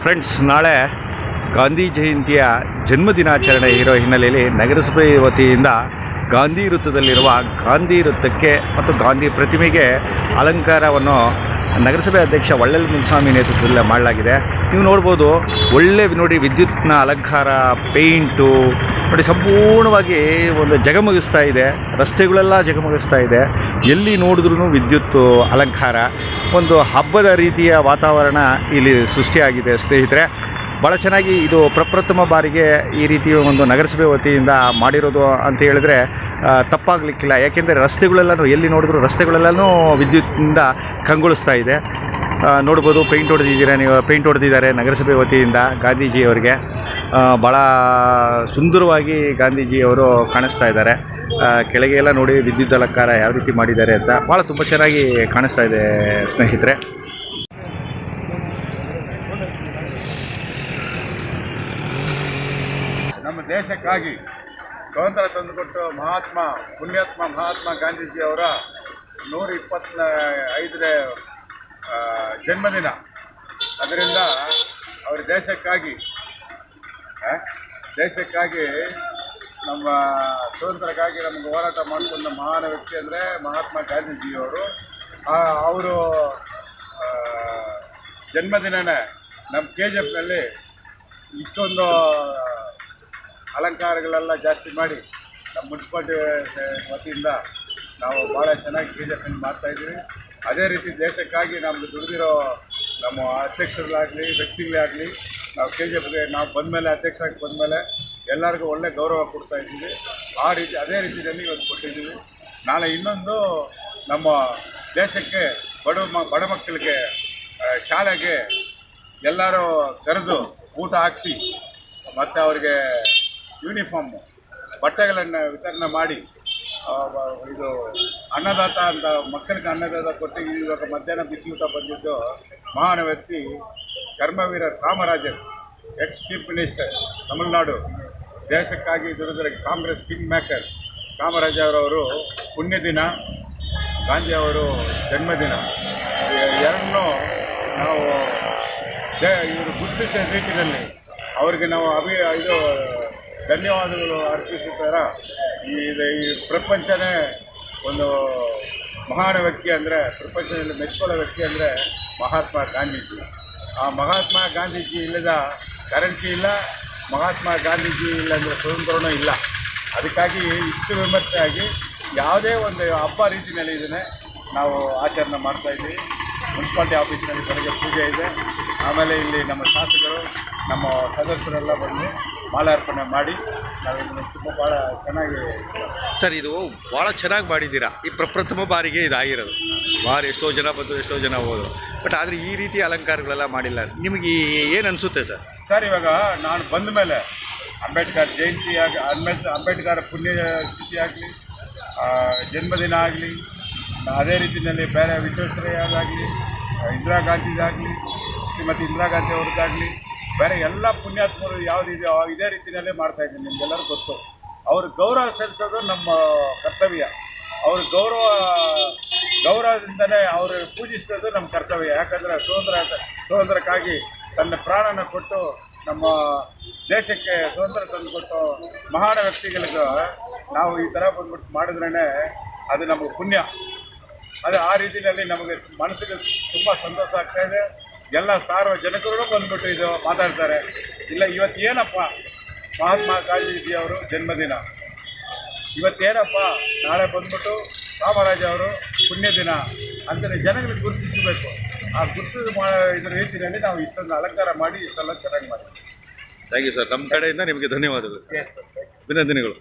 Friends ನಾಳೆ ಗಾಂಧಿ ಜಯಂತಿಯ ಜನ್ಮದಿನಾಚರಣೆ ಇರೋ ಹಿನ್ನೆಲೆಯಲ್ಲಿ ನಗರಸಭೆ ವತಿಯಿಂದ ಗಾಂಧಿ ವೃತ್ತದಲ್ಲಿರುವ ಗಾಂಧಿ ವೃತ್ತಕ್ಕೆ ಮತ್ತು ಗಾಂಧಿ ಪ್ರತಿಮೆಗೆ ಅಲಂಕಾರವನ್ನು ನಗರಸಭೆ ಅಧ್ಯಕ್ಷ ಒಳ್ಳೆಲ್ ಮುನ್ಸ್ವಾಮಿ ನೇತೃತ್ವದಲ್ಲಿ ಮಾಡಲಾಗಿದೆ ನೀವು ನೋಡ್ಬೋದು ಒಳ್ಳೆ ನೋಡಿ ವಿದ್ಯುತ್ನ ಅಲಂಕಾರ ಪೇಂಟು ನೋಡಿ ಸಂಪೂರ್ಣವಾಗಿ ಒಂದು ಜಗಮಗಿಸ್ತಾ ಇದೆ ರಸ್ತೆಗಳೆಲ್ಲ ಜಗಮಗಿಸ್ತಾ ಇದೆ ಎಲ್ಲಿ ನೋಡಿದ್ರೂ ವಿದ್ಯುತ್ ಅಲಂಕಾರ ಒಂದು ಹಬ್ಬದ ರೀತಿಯ ವಾತಾವರಣ ಇಲ್ಲಿ ಸೃಷ್ಟಿಯಾಗಿದೆ ಸ್ನೇಹಿತರೆ ಭಾಳ ಚೆನ್ನಾಗಿ ಇದು ಪ್ರಪ್ರಥಮ ಬಾರಿಗೆ ಈ ರೀತಿ ಒಂದು ನಗರಸಭೆ ವತಿಯಿಂದ ಮಾಡಿರೋದು ಅಂತ ಹೇಳಿದ್ರೆ ಆ, ತಪ್ಪಾಗಲಿಕ್ಕಿಲ್ಲ ಯಾಕೆಂದರೆ ರಸ್ತೆಗಳೆಲ್ಲನೂ ಎಲ್ಲಿ ನೋಡಿದ್ರು ರಸ್ತೆಗಳೆಲ್ಲನೂ ವಿದ್ಯುತ್ತಿಂದ ಕಂಗೊಳಿಸ್ತಾ ಇದೆ ಆ, ನೋಡ್ಬೋದು ಪೇಂಟ್ ಹೊಡೆದಿದ್ದೀರಾ ನೀವು ಪೇಂಟ್ ಹೊಡೆದಿದ್ದಾರೆ ನಗರಸಭೆ ವತಿಯಿಂದ ಗಾಂಧೀಜಿಯವರಿಗೆ ಆ, ಭಾಳ ಸುಂದರವಾಗಿ ಗಾಂಧೀಜಿಯವರು ಕಾಣಿಸ್ತಾ ಇದ್ದಾರೆ ಆ, ಕೆಳಗೆ ಎಲ್ಲ ನೋಡಿ ವಿದ್ಯುತ್ ಅಲಂಕಾರ ಯಾವ ರೀತಿ ಮಾಡಿದ್ದಾರೆ ಅಂತ ಭಾಳ ತುಂಬ ಚೆನ್ನಾಗಿ ಕಾಣಿಸ್ತಾ ಇದೆ ಸ್ನೇಹಿತರೆ ನಮ್ಮ ದೇಶಕ್ಕಾಗಿ ಸ್ವಾತಂತ್ರ್ಯ ತಂದುಕೊಟ್ಟು ಮಹಾತ್ಮ ಪುಣ್ಯಾತ್ಮ ಮಹಾತ್ಮ ಗಾಂಧೀಜಿಯವರ ನೂರ ಇಪ್ಪತ್ತ ಐದನೇ ಆ, ಜನ್ಮದಿನ ಅದರಿಂದ ಅವರ ದೇಶಕ್ಕಾಗಿ ಆ, ದೇಶಕ್ಕಾಗಿ ನಮ್ಮ ಸ್ವಾತಂತ್ರ್ಯಕ್ಕಾಗಿ ನಮಗೆ ಹೋರಾಟ ಮಾಡಿಕೊಂಡ ಮಹಾನ್ ವ್ಯಕ್ತಿ ಅಂದರೆ ಮಹಾತ್ಮ ಗಾಂಧೀಜಿಯವರು ಅವರು ಜನ್ಮದಿನನೇ ನಮ್ಮ ಕೆ ಜಿ ಎಫ್ನಲ್ಲಿ ಇಷ್ಟೊಂದು ಅಲಂಕಾರಗಳೆಲ್ಲ ಜಾಸ್ತಿ ಮಾಡಿ ನಮ್ಮ ಮುನ್ಸಿಪಾಲ್ಟಿ ವತಿಯಿಂದ ನಾವು ಭಾಳ ಚೆನ್ನಾಗಿ ಕೆ ಜಿ ಎಫ್ ಮಾಡ್ತಾಯಿದ್ದೀವಿ ಅದೇ ರೀತಿ ದೇಶಕ್ಕಾಗಿ ನಮ್ಮದು ದುಡಿದಿರೋ ನಮ್ಮ ಅಧ್ಯಕ್ಷರಾಗಲಿ ವ್ಯಕ್ತಿಗಳೇ ಆಗಲಿ ನಾವು ಕೆ ಜಿ ಎಫ್ಗೆ ನಾವು ಬಂದಮೇಲೆ ಅಧ್ಯಕ್ಷರಾಗಿ ಬಂದಮೇಲೆ ಎಲ್ಲರಿಗೂ ಒಳ್ಳೆ ಗೌರವ ಕೊಡ್ತಾ ಇದ್ದೀವಿ ಆ ರೀತಿ ಅದೇ ರೀತಿಯಲ್ಲಿ ಇವತ್ತು ಕೊಟ್ಟಿದ್ದೀವಿ ನಾಳೆ ಇನ್ನೊಂದು ನಮ್ಮ ದೇಶಕ್ಕೆ ಬಡ ಮ ಬಡ ಮಕ್ಕಳಿಗೆ ಆ, ಶಾಲೆಗೆ ಎಲ್ಲರೂ ಕರೆದು ಊಟ ಹಾಕಿಸಿ ಮತ್ತು ಅವರಿಗೆ ಯೂನಿಫಾರ್ಮು ಬಟ್ಟೆಗಳನ್ನು ವಿತರಣೆ ಮಾಡಿ ಆ, ಬ- ಇದು ಅನ್ನದಾತ ಅಂತ ಮಕ್ಕಳಿಗೆ ಅನ್ನದಾತ ಕೊಟ್ಟು ಇವಾಗ ಮಧ್ಯಾಹ್ನ ಬಿಸಿಯೂಟ ಬಂದಿದ್ದು ಮಹಾನ್ ವ್ಯಕ್ತಿ ಕರ್ಮವೀರ Kamarajan ex chief minister Tamil Nadu ದೇಶಕ್ಕಾಗಿ ದುಡಿದರೆ ಕಾಂಗ್ರೆಸ್ ಕಿಂಗ್ ಮೇಕರ್ ಕಾಮರಾಜ ಅವರವರು ಪುಣ್ಯ ದಿನ ಗಾಂಧಿ ಅವರು ಜನ್ಮದಿನ ಈ ಎರಡನ್ನೂ ನಾವು ದೇ ಇವರು ಗುರುತಿಸಿದ ರೀತಿಯಲ್ಲಿ ಅವರಿಗೆ ನಾವು ಅಭಿ ಇದು ಧನ್ಯವಾದಗಳು ಅರ್ಪಿಸುತ್ತಾರ ಈ ಇದು- ಈ ಪ್ರಪಂಚನೇ ಒಂದು ಮಹಾನ್ ವ್ಯಕ್ತಿ ಅಂದರೆ ಪ್ರಪಂಚದಲ್ಲಿ ಮೆಚ್ಕೊಳ್ಳೋ ವ್ಯಕ್ತಿ ಅಂದರೆ ಮಹಾತ್ಮ ಗಾಂಧೀಜಿ ಆ ಮಹಾತ್ಮ ಗಾಂಧೀಜಿ ಇಲ್ಲದ ಕರೆನ್ಸಿ ಇಲ್ಲ ಮಹಾತ್ಮ ಗಾಂಧೀಜಿ ಇಲ್ಲ ಅಂದರೆ ಸ್ವತಂತ್ರನೂ ಇಲ್ಲ ಅದಕ್ಕಾಗಿ ಇಷ್ಟು ವಿಮರ್ಶೆ ಆಗಿ ಯಾವುದೇ ಒಂದು ಹಬ್ಬ ರೀತಿಯಲ್ಲಿ ಇದನ್ನೇ ನಾವು ಆಚರಣೆ ಮಾಡ್ತಾ ಇದ್ದೀವಿ ಮುನ್ಸಿಪಾಲ್ಟಿ ಆಫೀಸ್ನಲ್ಲಿ ಬೆಳಗ್ಗೆ ಪೂಜೆ ಇದೆ ಆಮೇಲೆ ಇಲ್ಲಿ ನಮ್ಮ ಶಾಸಕರು ನಮ್ಮ ಸದಸ್ಯರೆಲ್ಲ ಬಂದು ಮಾಲಾರ್ಪಣೆ ಮಾಡಿ ನಾವು ಇದನ್ನು ತುಂಬ ಭಾಳ ಚೆನ್ನಾಗಿ ಸರ್ ಇದು ಭಾಳ ಚೆನ್ನಾಗಿ ಮಾಡಿದ್ದೀರಾ ಈ ಪ್ರಪ್ರಥಮ ಬಾರಿಗೆ ಇದಾಗಿರೋದು ಬಾರಿ ಎಷ್ಟೋ ಜನ ಬಂದು ಎಷ್ಟೋ ಜನ ಹೋದರು ಬಟ್ ಆದರೆ ಈ ರೀತಿ ಅಲಂಕಾರಗಳೆಲ್ಲ ಮಾಡಿಲ್ಲ ನಿಮಗೆ ಏನು ಅನಿಸುತ್ತೆ ಸರ್ ಸರ್ ಇವಾಗ ನಾನು ಬಂದ ಮೇಲೆ ಅಂಬೇಡ್ಕರ್ ಜಯಂತಿ ಆಗಿ ಅಂಬೇಡ್ ಅಂಬೇಡ್ಕರ್ ಪುಣ್ಯ ತಿಥಿ ಆಗಲಿ ಜನ್ಮದಿನ ಆಗಲಿ ಅದೇ ರೀತಿಯಲ್ಲಿ ಬೇರೆ ವಿಶ್ವೇಶ್ವರಯ್ಯದಾಗಲಿ ಇಂದಿರಾ ಗಾಂಧಿದಾಗಲಿ ಶ್ರೀಮತಿ ಇಂದಿರಾ ಗಾಂಧಿ ಅವ್ರದ್ದಾಗಲಿ ಬೇರೆ ಎಲ್ಲ ಪುಣ್ಯಾತ್ಮರು ಯಾವುದಿದೆಯೋ ಇದೇ ರೀತಿಯಲ್ಲೇ ಮಾಡ್ತಾ ಇದ್ದೀನಿ ನಿಮಗೆಲ್ಲರೂ ಗೊತ್ತು ಅವ್ರ ಗೌರವ ಸಲ್ಲಿಸೋದು ನಮ್ಮ ಕರ್ತವ್ಯ ಅವ್ರ ಗೌರವ ಗೌರವದಿಂದಲೇ ಅವರು ಪೂಜಿಸೋದು ನಮ್ಮ ಕರ್ತವ್ಯ ಯಾಕಂದರೆ ಸ್ವಾತಂತ್ರ್ಯ ಸ್ವಾತಂತ್ರ್ಯಕ್ಕಾಗಿ ತನ್ನ ಪ್ರಾಣನ ಕೊಟ್ಟು ನಮ್ಮ ದೇಶಕ್ಕೆ ಸ್ವಾತಂತ್ರ್ಯ ತಂದುಕೊಟ್ಟು ಮಹಾನ್ ವ್ಯಕ್ತಿಗಳಿಗೆ ನಾವು ಈ ಥರ ಬಂದ್ಬಿಟ್ಟು ಮಾಡಿದ್ರೇ ಅದು ನಮಗೆ ಪುಣ್ಯ ಅದು ಆ ರೀತಿಯಲ್ಲಿ ನಮಗೆ ಮನಸ್ಸಿಗೆ ತುಂಬ ಸಂತೋಷ ಆಗ್ತಾ ಇದೆ ಎಲ್ಲ ಸಾರ್ವಜನಿಕರು ಬಂದ್ಬಿಟ್ಟು ಇದು ಮಾತಾಡ್ತಾರೆ ಇಲ್ಲ ಇವತ್ತು ಏನಪ್ಪ ಮಹಾತ್ಮ ಗಾಂಧೀಜಿಯವರು ಜನ್ಮದಿನ ಇವತ್ತೇನಪ್ಪ ನಾಳೆ ಬಂದ್ಬಿಟ್ಟು ಕಾಮರಾಜ ಅವರು ಪುಣ್ಯ ದಿನ ಅಂತಲೇ ಜನಗಳಿಗೆ ಗುರುತಿಸಬೇಕು ಆ ಗುರುತು ಮಾ ಇದ್ರ ರೀತಿಯಲ್ಲಿ ನಾವು ಇಷ್ಟೊಂದು ಅಲಂಕಾರ ಮಾಡಿ ಇಷ್ಟೆಲ್ಲ ಚೆನ್ನಾಗಿ ಮಾಡಿದ್ವಿ ಥ್ಯಾಂಕ್ ಯು ಸರ್ ನಮ್ಮ ಕಡೆಯಿಂದ ನಿಮಗೆ ಧನ್ಯವಾದಗಳು ಅಭಿನಂದನೆಗಳು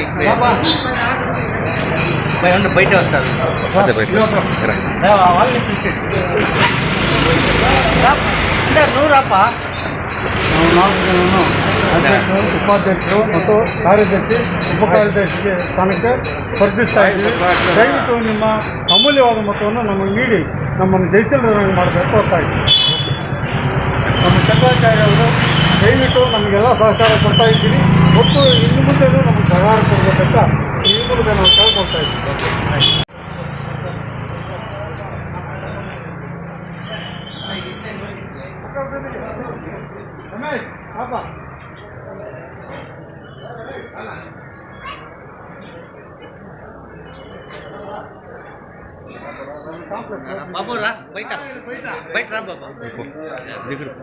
బయట వస్తారు అదే బయట రా. అంటే నువ్వు రాపా ನಾವು ನಾಲ್ಕು ಜನನು ಅಧ್ಯಕ್ಷರು ಉಪಾಧ್ಯಕ್ಷರು ಮತ್ತು ಕಾರ್ಯದರ್ಶಿ ಉಪ ಕಾರ್ಯದರ್ಶಿಗೆ ಸ್ಥಾನಕ್ಕೆ ಸ್ಪರ್ಧಿಸ್ತಾ ಇದ್ದೀವಿ ದಯವಿಟ್ಟು ನಿಮ್ಮ ಅಮೂಲ್ಯವಾದ ಮತವನ್ನು ನಮಗೆ ನೀಡಿ ನಮ್ಮನ್ನು ಜಯಿಸಲ್ದಂಗೆ ಮಾಡಬೇಕು ಅಂತ ಇದ್ದೀವಿ ನಮ್ಮ ಚಂದ್ರಾಚಾರ್ಯ ಅವರು ದಯವಿಟ್ಟು ನಮಗೆಲ್ಲ ಸಹಕಾರ ಕೊಡ್ತಾ ಇದ್ದೀವಿ ಮತ್ತು ಇನ್ನು ಮುಂದೆನೂ ನಮಗೆ ಸಹಕಾರ ಕೊಡಬೇಕಂತ ಈ ಮೂಲಕ ನಾವು ಕೇಳ್ಕೊಳ್ತಾ ಇದ್ದೀವಿ ರಮೇಶ್ ಪಾಪ బాబు రా బయట బయట రా బాబు దిగురు.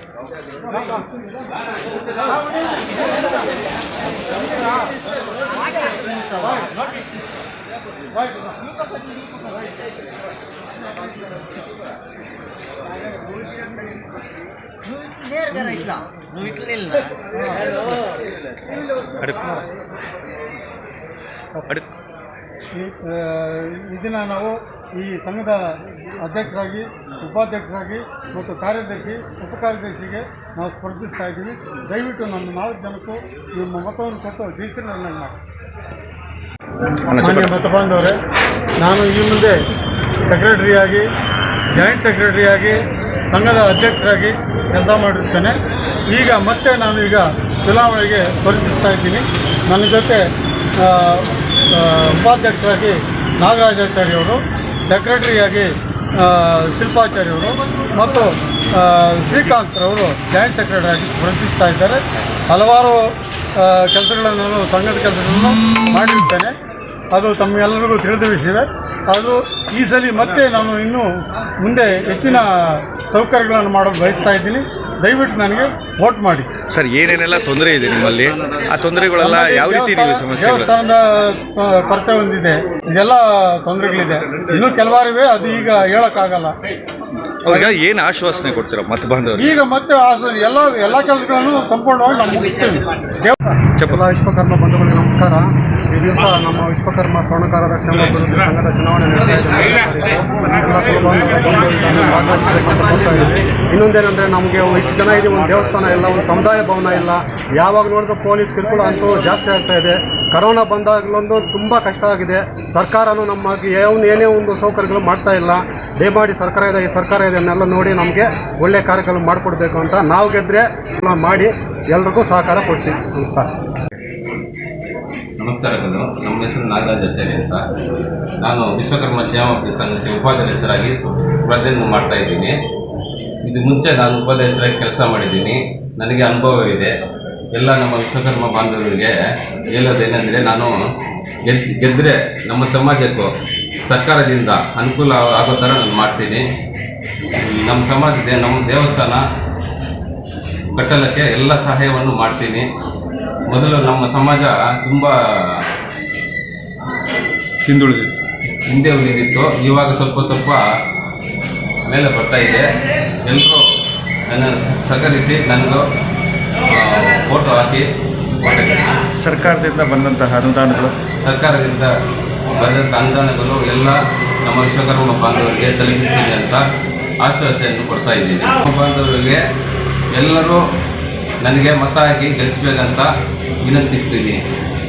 నేరుగా ఇట్లా నువ్వు ఇట్లా నిల్లా ಅಡುಕು ಅಡುಕು ಈ ಆ, ಇದನ್ನ ನಾವು ಈ ಸಂಘದ ಅಧ್ಯಕ್ಷರಾಗಿ ಉಪಾಧ್ಯಕ್ಷರಾಗಿ ಮತ್ತು ಕಾರ್ಯದರ್ಶಿ ಉಪ ಕಾರ್ಯದರ್ಶಿಗೆ ನಾವು ಸ್ಪರ್ಧಿಸ್ತಾ ಇದ್ದೀವಿ ದಯವಿಟ್ಟು ನಮ್ಮ ನಾಲ್ಕು ಜನಕ್ಕೂ ನಿಮ್ಮ ಮತವನ್ನು ಕೊಟ್ಟು ಜಯಿಸಿರನ್ನ ಮಾಡಿ ಮಾನ್ಯ ಮತ ಬಾಂಧವರೇ ನಾನು ಈ ಮುಂದೆ ಸೆಕ್ರೆಟರಿಯಾಗಿ ಜಾಯಿಂಟ್ ಸೆಕ್ರೆಟರಿಯಾಗಿ ಸಂಘದ ಅಧ್ಯಕ್ಷರಾಗಿ ಕೆಲಸ ಮಾಡಿರ್ತೇನೆ ಈಗ ಮತ್ತೆ ನಾನು ಈಗ ಚುನಾವಣೆಗೆ ಸ್ಪರ್ಧಿಸ್ತಾ ಇದ್ದೀನಿ ನನ್ನ ಜೊತೆ ಆ, ಆ, ಉಪಾಧ್ಯಕ್ಷರಾಗಿ ನಾಗರಾಜಾಚಾರ್ಯವರು ಸೆಕ್ರೆಟರಿಯಾಗಿ ಆ, ಶಿಲ್ಪಾಚಾರ್ಯವರು ಮತ್ತು ಆ, ಶ್ರೀಕಾಂತ್ರವರು ಜಾಯಿಂಟ್ ಸೆಕ್ರೆಟರಿಯಾಗಿ ಸ್ಪರ್ಧಿಸ್ತಾ ಇದ್ದಾರೆ ಹಲವಾರು ಆ, ಕೆಲಸಗಳನ್ನು ನಾನು ಸಂಘದ ಕೆಲಸಗಳನ್ನು ಮಾಡಿರ್ತೇನೆ ಅದು ತಮ್ಮೆಲ್ಲರಿಗೂ ತಿಳಿದ ವಿಷಯವೇ ಅದು ಈ ಸಲ ಮತ್ತೆ ನಾನು ಇನ್ನೂ ಮುಂದೆ ಹೆಚ್ಚಿನ ಸೌಕರ್ಯಗಳನ್ನು ಮಾಡಲು ಬಯಸ್ತಾ ಇದ್ದೀನಿ ದಯವಿಟ್ಟು ನನಗೆ ವೋಟ್ ಮಾಡಿ ಸರ್ ಏನೇನೆಲ್ಲ ತೊಂದರೆ ಇದೆ ನಿಮ್ಮಲ್ಲಿ ಆ ತೊಂದರೆಗಳೆಲ್ಲ ಯಾವ ರೀತಿ ನೀವು ಸಮಸ್ಯೆಗಳು ದೇವಸ್ಥಾನದ ಆ, ಕೊರತೆ ಒಂದಿದೆ ಇದೆಲ್ಲ ತೊಂದರೆಗಳಿದೆ ಇನ್ನೂ ಕೆಲವಾರಿವೆ ಅದು ಈಗ ಹೇಳೋಕ್ಕಾಗಲ್ಲ ಅವ್ರಿಗೆ ಏನು ಆಶ್ವಾಸನೆ ಕೊಡ್ತೀರಾ ಮತ ಬಾಂಧವರು ಈಗ ಮತ್ತೆ ಆ ಎಲ್ಲ ಎಲ್ಲ ಕೆಲಸಗಳನ್ನು ಸಂಪೂರ್ಣವಾಗಿ ನಾವು ಮುಗಿಸ್ತೀವಿ ದೇವ ಎಲ್ಲ ವಿಶ್ವಕರ್ಮ ಬಂಧುಗಳಿಗೆ ನಮಸ್ಕಾರ ಈ ದಿವಸ ನಮ್ಮ ವಿಶ್ವಕರ್ಮ ಸ್ವರ್ಣಕಾರರ ಶ್ರಮ ಅಭಿವೃದ್ಧಿ ಸಂಘದ ಚುನಾವಣೆ ನಡೀತಾ ಇದೆ ಎಲ್ಲ ಕುಲಬಾಂಧವರು ಬಂದು ಇದನ್ನು ಭಾಗವಹಿಸಬೇಕಂತ ಕೊಡ್ತಾ ಇದ್ದೀವಿ ಇನ್ನೊಂದೇನೆಂದರೆ ನಮಗೆ ಇಷ್ಟು ಜನ ಇದೆ ಒಂದು ದೇವಸ್ಥಾನ ಇಲ್ಲ ಒಂದು ಸಮುದಾಯ ಭವನ ಇಲ್ಲ ಯಾವಾಗ ನೋಡಿದ್ರು ಪೊಲೀಸ್ ಕಿರುಕುಳ ಅಂತೂ ಜಾಸ್ತಿ ಆಗ್ತಾ ಇದೆ ಕರೋನಾ ಬಂದಾಗಲೊಂದು ತುಂಬ ಕಷ್ಟ ಆಗಿದೆ ಸರ್ಕಾರನೂ ನಮಗೆ ಏನು ಏನೇ ಒಂದು ಸೌಕರ್ಯಗಳು ಮಾಡ್ತಾ ಇಲ್ಲ ದಯಮಾಡಿ ಸರ್ಕಾರ ಇದೆ ಈ ಸರ್ಕಾರ ಇದನ್ನೆಲ್ಲ ನೋಡಿ ನಮಗೆ ಒಳ್ಳೆ ಕಾರ್ಯಗಳು ಮಾಡಿಕೊಡ್ಬೇಕು ಅಂತ ನಾವು ಗೆದ್ದರೆ ಮಾಡಿ ಎಲ್ರಿಗೂ ಸಹಕಾರ ಕೊಡ್ತೀವಿ ನಮಸ್ಕಾರ ನಮಸ್ಕಾರಗಳು ನಮ್ಮ ಹೆಸರು ನಾಗರಾಜಾಚಾರ್ಯ ಅಂತ ನಾನು ವಿಶ್ವಕರ್ಮ ಕ್ಷೇಮಾಭಿವೃದ್ಧಿ ಸಂಘಕ್ಕೆ ಉಪಾಧ್ಯಕ್ಷರಾಗಿ ಸ್ಪ- ಸ್ಪರ್ಧೆಯನ್ನು ಮಾಡ್ತಾ ಇದ್ದೀನಿ ಇದು ಮುಂಚೆ ನಾನು ಉಪಾಧ್ಯಕ್ಷರಾಗಿ ಕೆಲಸ ಮಾಡಿದ್ದೀನಿ ನನಗೆ ಅನುಭವವಿದೆ ಎಲ್ಲ ನಮ್ಮ ವಿಶ್ವಕರ್ಮ ಬಾಂಧವರಿಗೆ ಹೇಳೋದೇನೆಂದರೆ ನಾನು ಗೆದ್ ಗೆದ್ದರೆ ನಮ್ಮ ಸಮಾಜಕ್ಕೂ ಸರ್ಕಾರದಿಂದ ಅನುಕೂಲ ಆಗೋ ಥರ ನಾನು ಮಾಡ್ತೀನಿ ನಮ್ಮ ಸಮಾಜದ ನಮ್ಮ ದೇವಸ್ಥಾನ ಕಟ್ಟಲಕ್ಕೆ ಎಲ್ಲ ಸಹಾಯವನ್ನು ಮಾಡ್ತೀನಿ ಮೊದಲು ನಮ್ಮ ಸಮಾಜ ತುಂಬ ಹಿಂದುಳಿದು ಹಿಂದೆ ಉಳಿದಿತ್ತು ಇವಾಗ ಸ್ವಲ್ಪ ಸ್ವಲ್ಪ ಮೇಲೆ ಬರ್ತಾ ಇದೆ ಎಲ್ಲರೂ ನನ್ನ ಸಹಕರಿಸಿ ನನಗೂ ಫೋಟೋ ಹಾಕಿ ಕೊಟ್ಟಿದ್ದೀನಿ. ಸರ್ಕಾರದಿಂದ ಬಂದಂತಹ ಅನುದಾನಗಳು ಸರ್ಕಾರದಿಂದ ಬಂದಂಥ ಅನುದಾನಗಳು ಎಲ್ಲ ನಮ್ಮ ವಿಶ್ವಕರ್ಮ ಬಾಂಧವರಿಗೆ ತಲುಪಿಸ್ತೀನಿ ಅಂತ ಆಶ್ವಾಸನೆಯನ್ನು ಕೊಡ್ತಾ ಇದ್ದೀನಿ ನಮ್ಮ ಬಾಂಧವರಿಗೆ ಎಲ್ಲರೂ ನನಗೆ ಮತ ಹಾಕಿ ಗೆಲ್ಲಿಸ್ಬೇಕಂತ ವಿನಂತಿಸ್ತೀನಿ